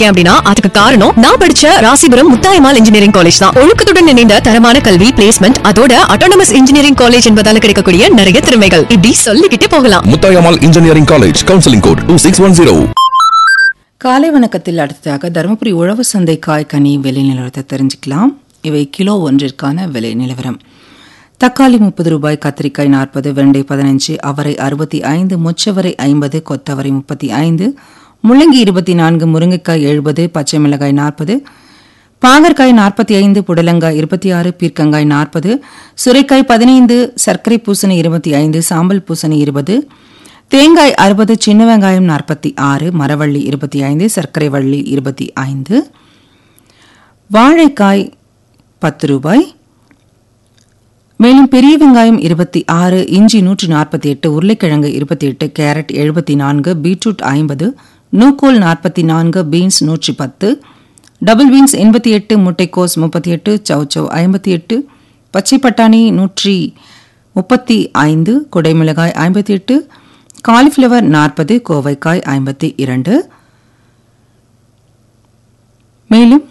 இருக்கேன் அப்படின்னா அதுக்கு காரணம் நான் படிச்ச ராசிபுரம் முத்தாயமால் இன்ஜினியரிங் காலேஜ் தான் ஒழுக்கத்துடன் இணைந்த தரமான கல்வி பிளேஸ்மெண்ட் அதோட அட்டானமஸ் இன்ஜினியரிங் காலேஜ் என்பதால கிடைக்கக்கூடிய நிறைய திறமைகள் இப்படி சொல்லிக்கிட்டே போகலாம் Muthayammal engineering college counselling code two six one zero காலை வணக்கத்தில் அடுத்ததாக தருமபுரி உழவு சந்தை காய் கனி விலை நிலவரத்தை தெரிஞ்சுக்கலாம் இவை கிலோ ஒன்றிற்கான விலை நிலவரம் தக்காளி முப்பது ரூபாய் கத்திரிக்காய் நாற்பது வெண்டை பதினஞ்சு அவரை அறுபத்தி ஐந்து முச்சவரை ஐம்பது கொத்தவரை முப்பத்தி ஐந்து முள்ளங்கி இருபத்தி நான்கு முருங்கைக்காய் எழுபது பச்சை மிளகாய் நாற்பது பாகற்காய் நாற்பத்தி ஐந்து புடலங்காய் இருபத்தி ஆறு பீர்க்கங்காய் நாற்பது சுரைக்காய் பதினைந்து சர்க்கரை பூசணி இருபத்தி ஐந்து சாம்பல் பூசணி இருபது தேங்காய் அறுபது சின்ன வெங்காயம் நாற்பத்தி ஆறு மரவள்ளி இருபத்தி ஐந்து சர்க்கரை வள்ளி இருபத்தி ஐந்து வாழைக்காய் பத்து ரூபாய் மேலும் பெரிய வெங்காயம் இருபத்தி ஆறு இஞ்சி நூற்றி நாற்பத்தி எட்டு உருளைக்கிழங்கு இருபத்தி எட்டு கேரட் எழுபத்தி நான்கு பீட்ரூட் ஐம்பது நூக்கோல் நாற்பத்தி நான்கு பீன்ஸ் நூற்றி பத்து டபுள் பீன்ஸ் எண்பத்தி எட்டு முட்டைக்கோஸ் முப்பத்தி எட்டு சவுச்சவ் ஐம்பத்தி எட்டு பச்சை பட்டாணி நூற்றி முப்பத்தி ஐந்து குடைமிளகாய் ஐம்பத்தி எட்டு காலிஃப்ளவர் நாற்பது கோவைக்காய் ஐம்பத்தி இரண்டு மேலும்